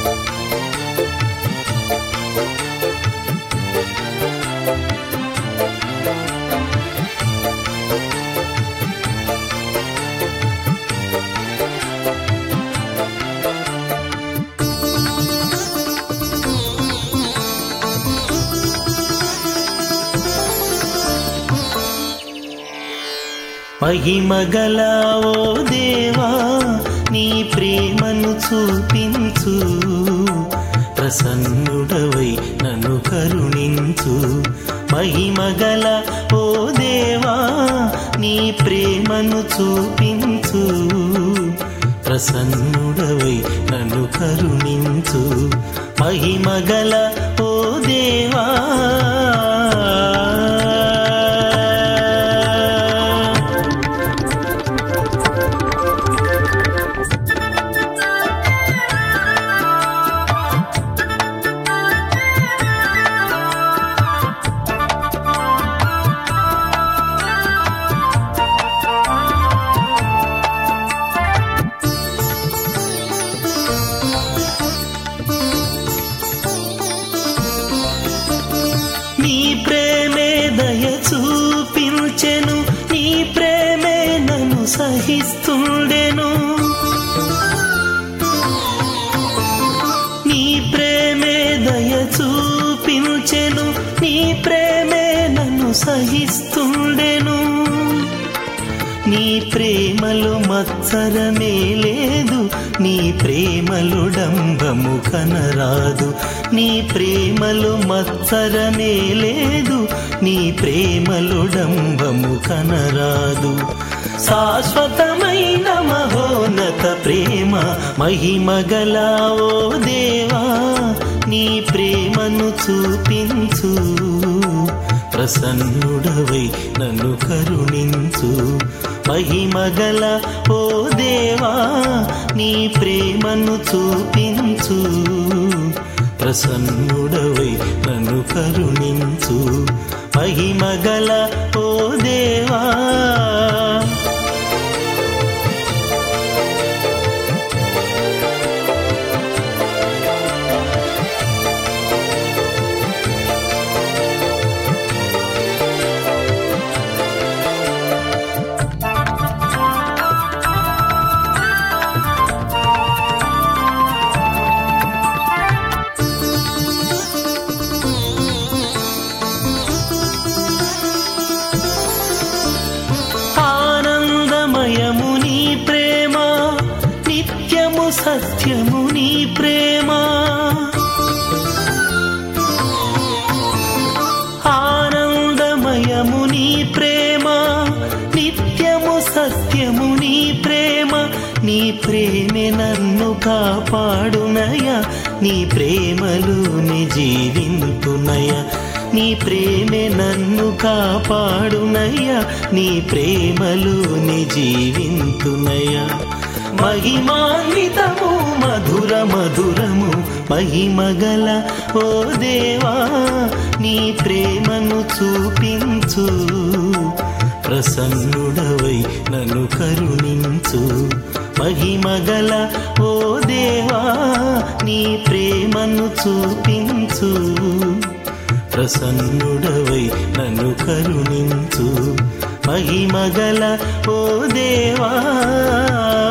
మహిమగల ఓ దేవా నీ ప్రేమను చూపించు ప్రసన్నుడవై నన్ను కరుణించు మహిమగల ఓ దేవా నీ ప్రేమను చూపించు ప్రసన్నుడవై నన్ను కరుణించు మహిమగల ఓ దేవా నీ ప్రేమే దయ చూపించెను నీ ప్రేమే నన్ను సహిస్తుండెను నీ ప్రేమే దయ చూపించెను నీ ప్రేమే నన్ను సహిస్తుండెను నీ ప్రేమలో మత్సరమే లేదు నీ ప్రేమలో డంబము కనరాదు నీ ప్రేమలో మత్సరమే లేదు నీ ప్రేమలో డంబము కనరాదు శాశ్వతమైన మహోన్నత ప్రేమ మహిమగల ఓ దేవా నీ ప్రేమను చూపించు ప్రసన్నుడవై నన్ను కరుణించు మహిమగల ఓ దేవా నీ ప్రేమను చూపించు ప్రసన్నుడవై నన్ను కరుణించు మహిమగల ఓ దేవా ఆనందమయము నీ ప్రేమ నిత్యము సత్యము నీ ప్రేమ ఆనందమయము నీ ప్రేమ నిత్యము సత్యము నీ ప్రేమ నీ ప్రేమే నన్ను కాపాడునయ నీ ప్రేమలోని జీవింతునయ నీ ప్రేమే నన్ను కాపాడునయ్య నీ ప్రేమలోని జీవింతునయ మహిమాన్వితము మధుర మధురము మహిమగల ఓ దేవా నీ ప్రేమను చూపించు ప్రసన్నుడవై నన్ను కరుణించు మహిమగల ఓ దేవా నీ ప్రేమను చూపించు ప్రసన్నుడవై నన్ను కరుణించు మహిమగల ఓ దేవా